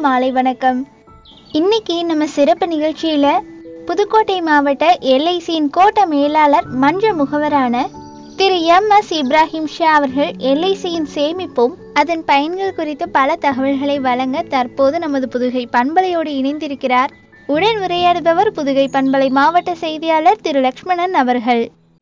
மாலை வணக்கம் இன்னைக்கு நம்ம சிறப்பு நிகழ்ச்சியில புதுக்கோட்டை மாவட்ட எல்ஐசியின் கோட்ட மேலாளர் மன்ற முகவரான திரு எம் எஸ் இப்ராஹிம் ஷா அவர்கள் எல்ஐசியின் சேமிப்பும் அதன் பயன்கள் குறித்து பல தகவல்களை வழங்க தற்போது நமது புதுகை பண்பலையோடு இணைந்திருக்கிறார் உடன் உரையாடுபவர் புதுகை பண்பலை மாவட்ட செய்தியாளர் திரு லக்ஷ்மணன் அவர்கள்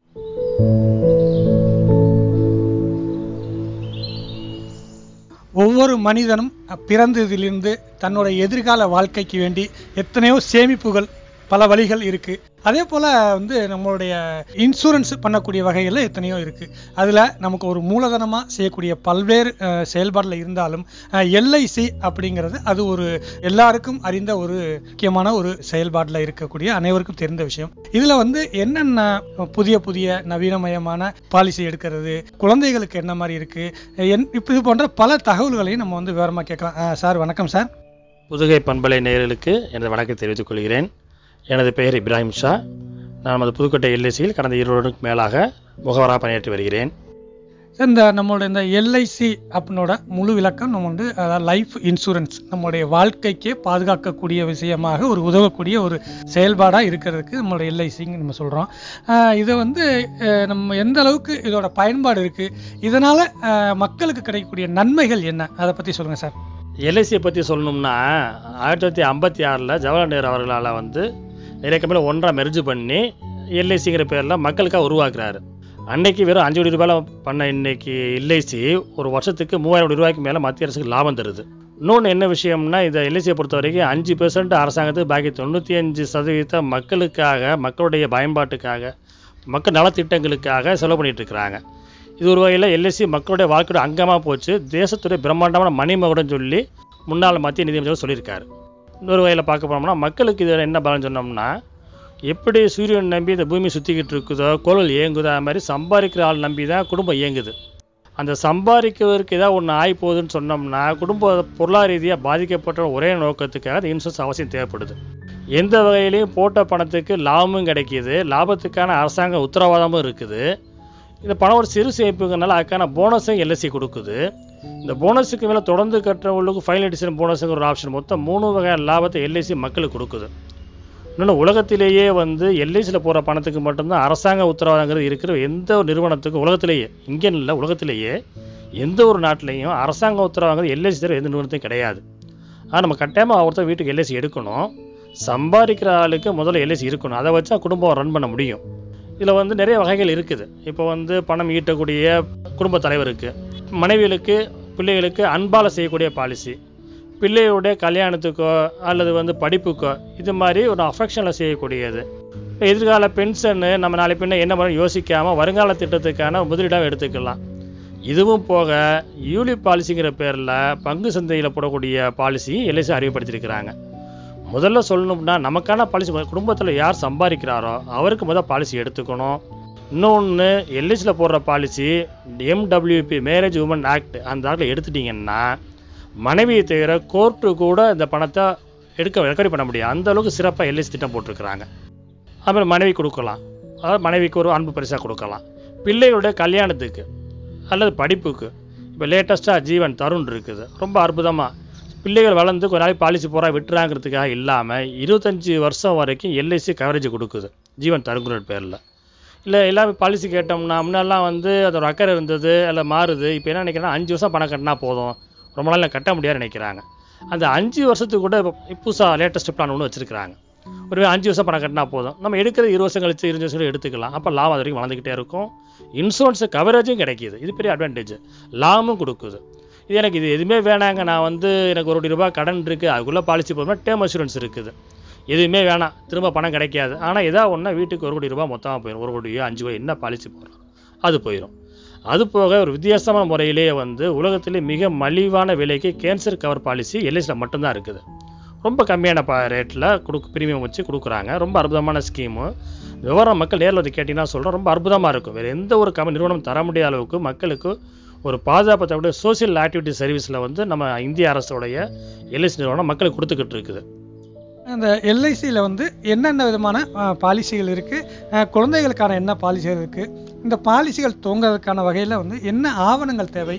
ஒவ்வொரு மனிதனும் பிறந்ததிலிருந்து தன்னோட எதிர்கால வாழ்க்கைக்கு வேண்டி எத்தனையோ சேமிப்புகள் பல வழிகள் இருக்கு அதே போல வந்து நம்மளுடைய இன்சூரன்ஸ் பண்ணக்கூடிய வகையில் எத்தனையோ இருக்கு அதுல நமக்கு ஒரு மூலதனமா செய்யக்கூடிய பல்வேறு அஹ், செயல்பாடுல இருந்தாலும் எல்ஐசி அப்படிங்கிறது அது ஒரு எல்லாருக்கும் அறிந்த ஒரு முக்கியமான ஒரு செயல்பாடுல இருக்கக்கூடிய அனைவருக்கும் தெரிந்த விஷயம் இதுல வந்து என்னென்ன புதிய புதிய நவீனமயமான பாலிசி எடுக்கிறது குழந்தைகளுக்கு என்ன மாதிரி இருக்கு என் இப்போ இது போன்ற பல தகவல்களையும் நம்ம வந்து விவரமா கேட்கலாம் அஹ், சார் வணக்கம் சார் புதுகை பண்பலை நேயர்களுக்கு எனது வணக்கத்தை தெரிவித்துக் கொள்கிறேன் எனது பெயர் இப்ராஹிம் ஷா நான் நமது புதுக்கோட்டை எல்ஐசியில் கடந்த இருபது வருடங்களுக்கு மேலாக முகவராக பணியாற்றி வருகிறேன் சார், இந்த நம்மளோட இந்த எல்ஐசி அப்படின்னோட முழு விளக்கம் நம்ம வந்து அதாவது லைஃப் இன்சூரன்ஸ் நம்மளுடைய வாழ்க்கைக்கே பாதுகாக்கக்கூடிய விஷயமாக ஒரு உதவக்கூடிய ஒரு செயல்பாடாக இருக்கிறதுக்கு நம்மளோட எல்ஐசிங்க நம்ம சொல்கிறோம் இதை வந்து அஹ், நம்ம எந்த அளவுக்கு இதோட பயன்பாடு இருக்குது இதனால் மக்களுக்கு கிடைக்கக்கூடிய நன்மைகள் என்ன அதை பற்றி சொல்லுங்கள் சார் எல்ஐசியை பற்றி சொல்லணும்னா ஆயிரத்தி தொள்ளாயிரத்தி ஐம்பத்தி ஆறில் ஜவஹர்லால் நேரு அவர்களால் வந்து நிறைய கம்பெனியில் ஒன்றா மெர்ஜ் பண்ணி எல்ஐசிங்கிற பேரில் மக்களுக்காக உருவாக்குறாரு அன்னைக்கு வெறும் அஞ்சு கோடி ரூபாயில் பண்ண இன்னைக்கு எல்ஐசி ஒரு வருஷத்துக்கு மூவாயிரம் கோடி ரூபாய்க்கு மேலே மத்திய அரசுக்கு லாபம் தருது இன்னொன்று என்ன விஷயம்னா இந்த எல்ஐசியை பொறுத்த வரைக்கும் அஞ்சு பெர்சன்ட் அரசாங்கத்துக்கு பாக்கி தொண்ணூற்றி அஞ்சு சதவீத மக்களுக்காக மக்களுடைய பயன்பாட்டுக்காக மக்கள் நலத்திட்டங்களுக்காக செலவு பண்ணிட்டு இருக்கிறாங்க இது ஒரு வகையில் எல்ஐசி மக்களுடைய வாழ்க்கையோட அங்கமாக போச்சு தேசத்துடைய பிரம்மாண்டமான மணிமகுடம் சொல்லி முன்னாள் மத்திய நிதியமைச்சர் சொல்லியிருக்காரு இன்னொரு வகையில் பார்க்க போனோம்னா மக்களுக்கு இதில் என்ன பலன் சொன்னோம்னா எப்படி சூரியன் நம்பி இந்த பூமி சுற்றிக்கிட்டு இருக்குதோ கோள்கள் இயங்குதோ அது மாதிரி சம்பாதிக்கிற ஆள் நம்பி தான் குடும்பம் இயங்குது அந்த சம்பாதிக்கிறதுக்கு ஏதாவது ஒன்று ஆகி போகுதுன்னு சொன்னோம்னா குடும்ப பொருளாதார ரீதியாக பாதிக்கப்பட்ட ஒரே நோக்கத்துக்காக அந்த இன்சூரன்ஸ் அவசியம் தேவைப்படுது எந்த வகையிலையும் போட்ட பணத்துக்கு லாபமும் கிடைக்கிது லாபத்துக்கான அரசாங்க உத்தரவாதமும் இருக்குது இந்த பணம் ஒரு சிறு சேமிப்புங்கிறனால அதுக்கான போனஸும் எல்ஐசி கொடுக்குது இந்த போனஸுக்கு மேலே தொடர்ந்து கட்டுறவங்களுக்கு ஃபைனல் எடிஷன் போனஸுங்கிற ஒரு ஆப்ஷன் மொத்தம் மூணு வகையான லாபத்தை எல்ஐசி மக்களுக்கு கொடுக்குது இன்னொன்று உலகத்திலேயே வந்து எல்ஐசியில் போகிற பணத்துக்கு மட்டும்தான் அரசாங்க உத்தரவாதங்கிறது இருக்கிற எந்த ஒரு நிறுவனத்துக்கும் உலகத்திலேயே இங்கே இல்லை உலகத்திலேயே எந்த ஒரு நாட்டிலையும் அரசாங்க உத்தரவாதங்கிறது எல்ஐசி தவிர எந்த நிறுவனத்தையும் கிடையாது ஆனால் நம்ம கட்டாயமாக ஒருத்தர் வீட்டுக்கு எல்ஐசி எடுக்கணும் சம்பாதிக்கிற ஆளுக்கு முதல்ல எல்ஐசி இருக்கணும் அதை வச்சா குடும்பம் ரன் பண்ண முடியும் இதில் வந்து நிறைய வகைகள் இருக்குது இப்போ வந்து பணம் ஈட்டக்கூடிய குடும்ப தலைவருக்கு மனைவிகளுக்கு பிள்ளைகளுக்கு அன்பால் செய்யக்கூடிய பாலிசி பிள்ளையுடைய கல்யாணத்துக்கோ அல்லது வந்து படிப்புக்கோ இது மாதிரி ஒரு அஃபெக்ஷனில் செய்யக்கூடியது இப்போ எதிர்கால பென்ஷனு நம்ம நாளை பின்ன என்ன பண்ண யோசிக்காமல் வருங்கால திட்டத்துக்கான முதலீடாக எடுத்துக்கலாம் இதுவும் போக யூலி பாலிசிங்கிற பேரில் பங்கு சந்தையில் போடக்கூடிய பாலிசி எல்ஐசி அறிமுகப்படுத்தியிருக்கிறாங்க முதல்ல சொல்லணும்னா நமக்கான பாலிசி குடும்பத்தில் யார் சம்பாதிக்கிறாரோ அவருக்கு முதல் பாலிசி எடுத்துக்கணும் இன்னொன்று எல்ஐசியில் போடுற policy MWP marriage woman act அந்த ஆக்டில் எடுத்துட்டிங்கன்னா மனைவியை தவிர கோர்ட்டு கூட இந்த பணத்தை எடுக்க ரெக்கவரி பண்ண முடியும் அந்த அளவுக்கு சிறப்பாக எல்ஐசி திட்டம் போட்டிருக்கிறாங்க அப்புறம் மனைவி கொடுக்கலாம் அதாவது மனைவிக்கு ஒரு அன்பு பரிசாக கொடுக்கலாம் பிள்ளைகளுடைய கல்யாணத்துக்கு அல்லது படிப்புக்கு இப்போ லேட்டஸ்ட்டாக ஜீவன் தருண் இருக்குது ரொம்ப அற்புதமாக பிள்ளைகள் வளர்ந்து கொஞ்ச நாளைக்கு பாலிசி போகிறா விட்டுறாங்கிறதுக்காக இல்லாமல் இருபத்தஞ்சி வருஷம் வரைக்கும் எல்ஐசி கவரேஜ் கொடுக்குது ஜீவன் தருங்குற பேரில் இல்லை எல்லாமே பாலிசி கேட்டோம்னா முன்னெல்லாம் வந்து அதோட அக்கறை இருந்தது இல்லை மாறுது இப்போ என்ன நினைக்கிறேன்னா அஞ்சு வருஷம் பணம் கட்டினா போதும் ரொம்ப நாள் கட்ட முடியாது நினைக்கிறாங்க அந்த அஞ்சு வருஷத்துக்கு கூட இப்போ புதுசாக லேட்டஸ்ட் பிளான் ஒன்று வச்சுருக்கிறாங்க ஒரு அஞ்சு வருஷம் பணம் கட்டினா போதும் நம்ம எடுக்கிறது இருபது வருஷம் கழிச்சு இருபது வருஷம் எடுத்துக்கலாம் அப்போ லாபம் அது வரைக்கும் வளர்ந்துக்கிட்டே இருக்கும் இன்சூரன்ஸ் கவரேஜும் கிடைக்கிது இது பெரிய அட்வான்டேஜ் லாபமும் கொடுக்குது இது எனக்கு இது எதுவுமே வேணாங்க நான் வந்து எனக்கு ஒரு கோடி ரூபாய் கடன் இருக்குது அதுக்குள்ளே பாலிசி போதும்னா டேர்ம் அசூரன்ஸ் இருக்குது எதுவுமே வேணாம் திரும்ப பணம் கிடைக்காது ஆனால் ஏதாவது ஒன்றா வீட்டுக்கு ஒரு கோடி ரூபாய் மொத்தமாக போயிடும் ஒரு கோடியோ அஞ்சு கோடி என்ன பாலிசி போடுறோம் அது போயிடும் அது போக ஒரு வித்தியாசமான முறையிலேயே வந்து உலகத்திலே மிக மலிவான விலைக்கு கேன்சர் கவர் பாலிசி எல்ஐசியில் மட்டும்தான் இருக்குது ரொம்ப கம்மியான ப ரேட்டில் கொடுக்கு ப்ரீமியம் வச்சு கொடுக்குறாங்க ரொம்ப அற்புதமான ஸ்கீமு விவரம் மக்கள் நேரில் வந்து கேட்டிங்கன்னா சொல்கிறோம் ரொம்ப அற்புதமாக இருக்கும் வேறு எந்த ஒரு கம்பெனி நிறுவனம் தர முடியாத அளவுக்கு மக்களுக்கு ஒரு பாதுகாப்பு தவிர சோசியல் ஆக்டிவிட்டி சர்வீஸில் வந்து நம்ம இந்திய அரசோடைய எல்ஐசி நிறுவனம் மக்களுக்கு கொடுத்துக்கிட்டு இருக்குது அந்த எல்ஐசியில் வந்து என்னென்ன விதமான அஹ், பாலிசிகள் இருக்குது குழந்தைகளுக்கான என்ன பாலிசிகள் இருக்குது இந்த பாலிசிகள் துவங்குறதுக்கான வகையில் வந்து என்ன ஆவணங்கள் தேவை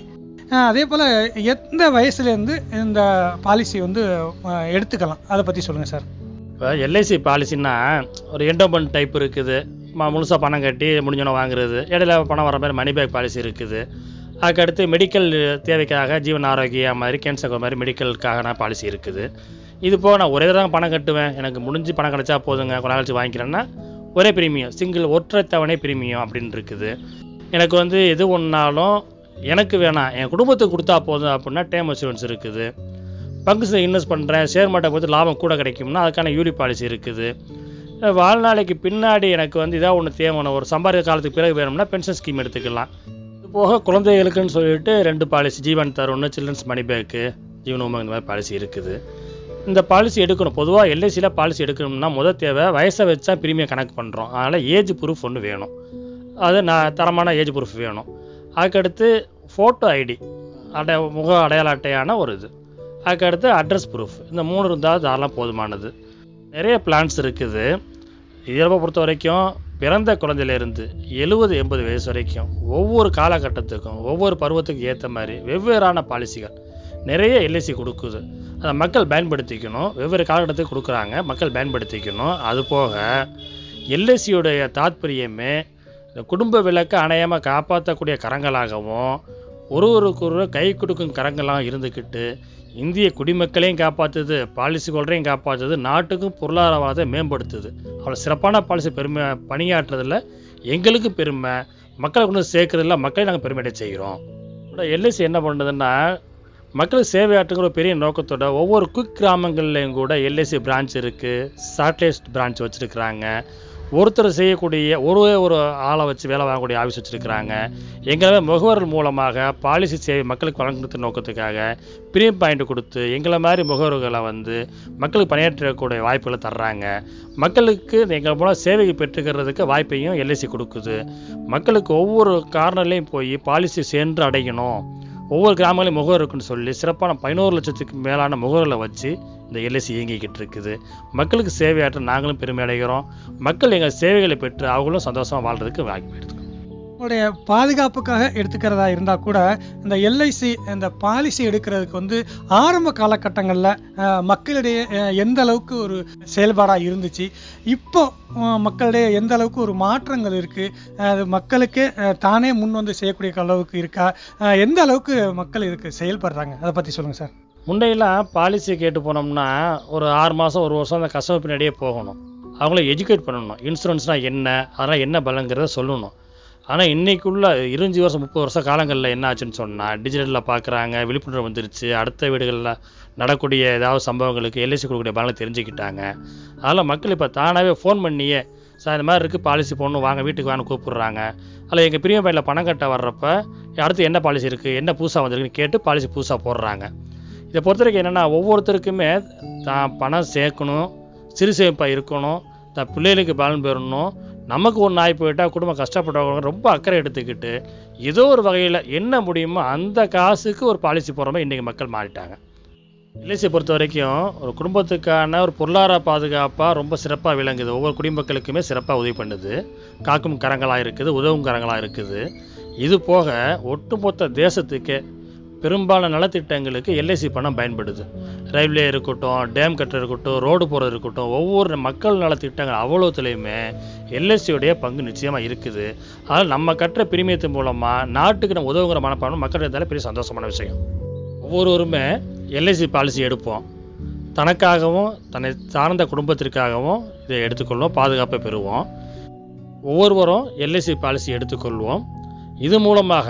அஹ் அதே போல் எந்த வயசுலேருந்து இந்த பாலிசி வந்து அஹ், எடுத்துக்கலாம் அதை பற்றி சொல்லுங்கள் சார் இப்போ எல்ஐசி பாலிசின்னா ஒரு என்டோமெண்ட் டைப் இருக்குது ம- முழுசா பணம் கட்டி முடிஞ்சோன்னு வாங்குறது இடையில பணம் வர மாதிரி மணி பேக் பாலிசி இருக்குது அதுக்கடுத்து மெடிக்கல் தேவைக்காக ஜீவன் ஆரோக்கியா மாதிரி கேன்சர் மாதிரி மெடிக்கலுக்கான பாலிசி இருக்குது இது போக நான் ஒரே தடவை பணம் கட்டுவேன் எனக்கு முடிஞ்சு பணம் கிடைச்சா போதுங்க கொஞ்ச நாள் கழிச்சு வாங்கிக்கிறேன்னா ஒரே பிரீமியம் சிங்கிள் ஒற்றை தவணை பிரீமியம் அப்படின்னு இருக்குது எனக்கு வந்து எது ஒன்றாலும் எனக்கு வேணாம் என் குடும்பத்துக்கு கொடுத்தா போதும் அப்படின்னா டேம் இன்சூரன்ஸ் இருக்குது பங்கு இன்வெஸ்ட் பண்ணுறேன் ஷேர் மார்க்கெட் போது லாபம் கூட கிடைக்கும்னா அதுக்கான யூலி பாலிசி இருக்குது அஹ் வாழ்நாளைக்கு பின்னாடி எனக்கு வந்து இதாக ஒன்று தேவையான ஒரு சம்பாதிக்க காலத்துக்கு பிறகு வேணும்னா பென்ஷன் ஸ்கீம் எடுத்துக்கலாம் இது போக குழந்தைகளுக்குன்னு சொல்லிட்டு ரெண்டு policy Jeevan Tarun children's money back Jeevan Umang இந்த மாதிரி பாலிசி இருக்குது இந்த பாலிசி எடுக்கணும் பொதுவாக எல்ஐசியில் பாலிசி எடுக்கணும்னா முதல் தேவை வயசை வச்சா பிரீமியம் கணக்கு பண்ணுறோம் அதனால் ஏஜ் ப்ரூஃப் ஒன்று வேணும் அது நான் தரமான ஏஜ் ப்ரூஃப் வேணும் அதுக்கடுத்து ஃபோட்டோ ஐடி அடை முக அடையாள அட்டையான ஒரு இது அதுக்கடுத்து அட்ரஸ் ப்ரூஃப் இந்த மூணு இருந்தால் தாராளம் போதுமானது நிறைய பிளான்ஸ் இருக்குது இயல்பை பொறுத்த வரைக்கும் பிறந்த குழந்தையிலேருந்து எழுபது எண்பது வயசு வரைக்கும் ஒவ்வொரு காலகட்டத்துக்கும் ஒவ்வொரு பருவத்துக்கும் ஏற்ற மாதிரி வெவ்வேறான பாலிசிகள் நிறைய எல்ஐசி கொடுக்குது அதை மக்கள் பயன்படுத்திக்கணும் வெவ்வேறு காலகட்டத்துக்கு கொடுக்குறாங்க மக்கள் பயன்படுத்திக்கணும் அது போக எல்ஐசியுடைய தாத்பரியமே இந்த குடும்ப விளக்கை அணையாமல் காப்பாற்றக்கூடிய கரங்களாகவும் ஒருவருக்கு ஒருவர் கை கொடுக்கும் கரங்களாக இருந்துக்கிட்டு இந்திய குடிமக்களையும் காப்பாற்றுது பாலிசி ஹோல்டரையும் காப்பாற்றுது நாட்டுக்கும் பொருளாதாரத்தை மேம்படுத்துது அவ்வளோ சிறப்பான பாலிசி பெருமை பணியாற்றுறதுல எங்களுக்கு பெருமை மக்களை கொண்டு வந்து சேர்க்கறதுல மக்களை நாங்கள் பெருமையடை செய்கிறோம் எல்ஐசி என்ன பண்ணுதுன்னா மக்களுக்கு சேவையாற்றுங்கிற ஒரு பெரிய நோக்கத்தோட ஒவ்வொரு குக் கிராமங்கள்லையும் கூட எல்ஐசி பிரான்ச் இருக்குது சாட்டலைட் பிரான்ச் வச்சுருக்குறாங்க ஒருத்தர் செய்யக்கூடிய ஒரு ஒரு ஆளை வச்சு வேலை வாங்கக்கூடிய ஆஃபீஸ் வச்சுருக்கிறாங்க எங்களை முகவர்கள் மூலமாக பாலிசி சேவை மக்களுக்கு வழங்குறது நோக்கத்துக்காக பிரீமியம் பாயிண்ட் கொடுத்து எங்களை மாதிரி முகவர்களை வந்து மக்களுக்கு பணியாற்றக்கூடிய வாய்ப்புகளை தர்றாங்க மக்களுக்கு எங்கள் மூலம் சேவை பெற்றுக்கிறதுக்கு வாய்ப்பையும் எல்ஐசி கொடுக்குது மக்களுக்கு ஒவ்வொரு கார்னர்லையும் போய் பாலிசி சென்று அடையணும் ஒவ்வொரு கிராமங்களையும் முகவர் இருக்குன்னு சொல்லி சிறப்பான பதினோரு லட்சத்துக்கு மேலான முகவர்களை வச்சு இந்த எல்ஐசி இயங்கிக்கிட்டு இருக்குது மக்களுக்கு சேவையாற்ற நாங்களும் பெருமை அடைகிறோம் மக்கள் எங்கள் சேவைகளை பெற்று அவங்களும் சந்தோஷமாக வாழ்றதுக்கு வாய்ப்பு எடுத்துக்கணும் உங்களுடைய பாதுகாப்புக்காக எடுத்துக்கிறதா இருந்தால் கூட இந்த எல்ஐசி இந்த பாலிசி எடுக்கிறதுக்கு வந்து ஆரம்ப காலகட்டங்களில் மக்களிடையே அஹ், எந்த அளவுக்கு ஒரு செயல்பாடாக இருந்துச்சு இப்போ அஹ், மக்களிடையே எந்த அளவுக்கு ஒரு மாற்றங்கள் இருக்குது அது மக்களுக்கு அஹ், தானே முன் வந்து செய்யக்கூடிய அளவுக்கு இருக்கா அஹ், எந்த அளவுக்கு மக்கள் இதுக்கு செயல்படுறாங்க அதை பற்றி சொல்லுங்கள் சார் முன்னையெல்லாம் பாலிசி கேட்டு போனோம்னா ஒரு ஆறு மாதம் ஒரு வருஷம் அந்த கஸ்டமர் பின்னாடியே போகணும் அவங்கள எஜுகேட் பண்ணணும் இன்சூரன்ஸ்னால் என்ன அதெல்லாம் என்ன பலங்கிறத சொல்லணும் ஆனால் இன்னைக்குள்ள இருபஞ்சு வருஷம் முப்பது வருஷம் காலங்களில் என்ன ஆச்சுன்னு சொன்னால் டிஜிட்டலில் பார்க்குறாங்க விழிப்புணர்வு வந்துருச்சு அடுத்த வீடுகளில் நடக்கூடிய ஏதாவது சம்பவங்களுக்கு எல்ஐசி கொடுக்கக்கூடிய பலனை தெரிஞ்சுக்கிட்டாங்க அதனால் மக்கள் இப்போ தானாகவே ஃபோன் பண்ணியே சார் இந்த மாதிரி இருக்குது பாலிசி போடணும் வாங்க வீட்டுக்கு வாங்க கூப்பிடுறாங்க அதில் எங்கள் பிரியம் பையில் பணம் கட்ட வர்றப்ப அடுத்து என்ன பாலிசி இருக்குது என்ன புதுசாக வந்திருக்குன்னு கேட்டு பாலிசி புதுசாக போடுறாங்க இதை பொறுத்த வரைக்கும் என்னென்னா ஒவ்வொருத்தருக்குமே தான் பணம் சேர்க்கணும் சிறு சேமிப்பாக இருக்கணும் தான் பிள்ளைகளுக்கு பலன் பெறணும் நமக்கு ஒன்று ஆகி போயிட்டால் குடும்பம் கஷ்டப்பட்டவங்க ரொம்ப அக்கறை எடுத்துக்கிட்டு ஏதோ ஒரு வகையில் என்ன முடியுமோ அந்த காசுக்கு ஒரு பாலிசி போகிற மாதிரி இன்றைக்கி மக்கள் மாறிட்டாங்க எல்ஐசியை பொறுத்த வரைக்கும் ஒரு குடும்பத்துக்கான ஒரு பொருளாதார பாதுகாப்பாக ரொம்ப சிறப்பாக விளங்குது ஒவ்வொரு குடிமக்களுக்குமே சிறப்பாக உதவி பண்ணுது காக்கும் கரங்களாக இருக்குது உதவும் கரங்களாக இருக்குது இது போக ஒட்டுமொத்த தேசத்துக்கே பெரும்பாலான நலத்திட்டங்களுக்கு எல்ஐசி பணம் பயன்படுது ரயில்வே இருக்கட்டும் டேம் கட்டுறது இருக்கட்டும் ரோடு போகிறது இருக்கட்டும் ஒவ்வொரு மக்கள் நலத்திட்டங்கள் அவ்வளோத்துலேயுமே எல்ஐசியுடைய பங்கு நிச்சயமாக இருக்குது அதனால் நம்ம கட்டுற பிரிமியத்தின் மூலமாக நாட்டுக்கு நம்ம உதவுங்கிற மனப்பான்மை மக்கள் இருந்தாலே பெரிய சந்தோஷமான விஷயம் ஒவ்வொருவருமே எல்ஐசி பாலிசி எடுப்போம் தனக்காகவும் தன்னை சார்ந்த குடும்பத்திற்காகவும் இதை எடுத்துக்கொள்வோம் பாதுகாப்பை பெறுவோம் ஒவ்வொருவரும் எல்ஐசி பாலிசி எடுத்துக்கொள்வோம் இது மூலமாக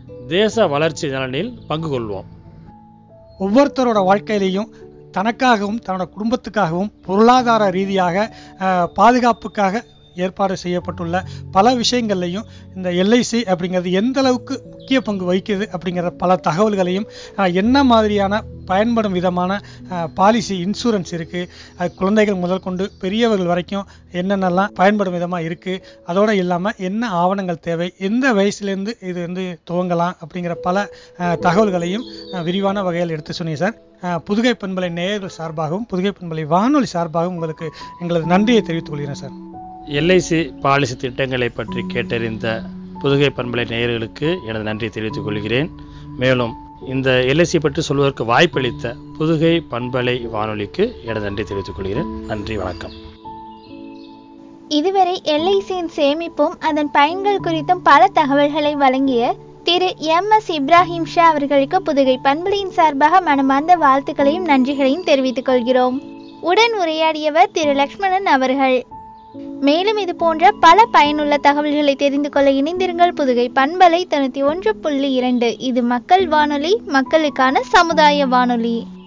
தேச வளர்ச்சி நலனில் பங்கு கொள்வோம் ஒவ்வொருத்தரோட வாழ்க்கையிலையும் தனக்காகவும் தன்னோட குடும்பத்துக்காகவும் பொருளாதார ரீதியாக அஹ், பாதுகாப்புக்காக ஏற்பாடு செய்யப்பட்டுள்ள பல விஷயங்கள்லையும் இந்த எல்ஐசி அப்படிங்கிறது எந்த அளவுக்கு முக்கிய பங்கு வகிக்குது அப்படிங்கிற பல தகவல்களையும் அஹ், என்ன மாதிரியான பயன்படும் விதமான பாலிசி இன்சூரன்ஸ் இருக்குது குழந்தைகள் முதல் கொண்டு பெரியவர்கள் வரைக்கும் என்னென்னலாம் பயன்படும் விதமாக இருக்குது அதோடு இல்லாமல் என்ன ஆவணங்கள் தேவை எந்த வயசுலேருந்து இது வந்து துவங்கலாம் அப்படிங்கிற பல அஹ், தகவல்களையும் அஹ், விரிவான வகையில் எடுத்து சொன்னீங்க சார் அஹ், புதுகை பண்பலை நேயர்கள் சார்பாகவும் புதுகை பண்பலை வானொலி சார்பாகவும் உங்களுக்கு எங்களது நன்றியை தெரிவித்துக் கொள்கிறேன் சார் எல்ஐசி பாலிசி திட்டங்களை பற்றி கேட்டறிந்த புதுகை பண்பலை நேயர்களுக்கு எனது நன்றியை தெரிவித்துக் கொள்கிறேன் மேலும் இந்த எல்ஐசி பற்றி சொல்வதற்கு வாய்ப்பளித்த புதுகை பண்பலை வானொலிக்கு எனது நன்றி தெரிவித்துக் கொள்கிறேன் நன்றி வணக்கம் இதுவரை எல்ஐசியின் சேமிப்பும் அதன் பயன்கள் குறித்தும் பல தகவல்களை வழங்கிய திரு எம் எஸ் இப்ராஹிம் ஷா அவர்களுக்கு புதுகை பண்பலையின் சார்பாக மனமார்ந்த வாழ்த்துக்களையும் நன்றிகளையும் தெரிவித்துக் கொள்கிறோம் உடன் உரையாடியவர் திரு லக்ஷ்மணன் அவர்கள் மேலும் இது போன்ற பல பயனுள்ள தகவல்களை தெரிந்து கொள்ள இணைந்திருங்கள் புதுகை பண்பலை தொண்ணூற்றி ஒன்று புள்ளி இரண்டு இது மக்கள் வானொலி மக்களுக்கான சமுதாய வானொலி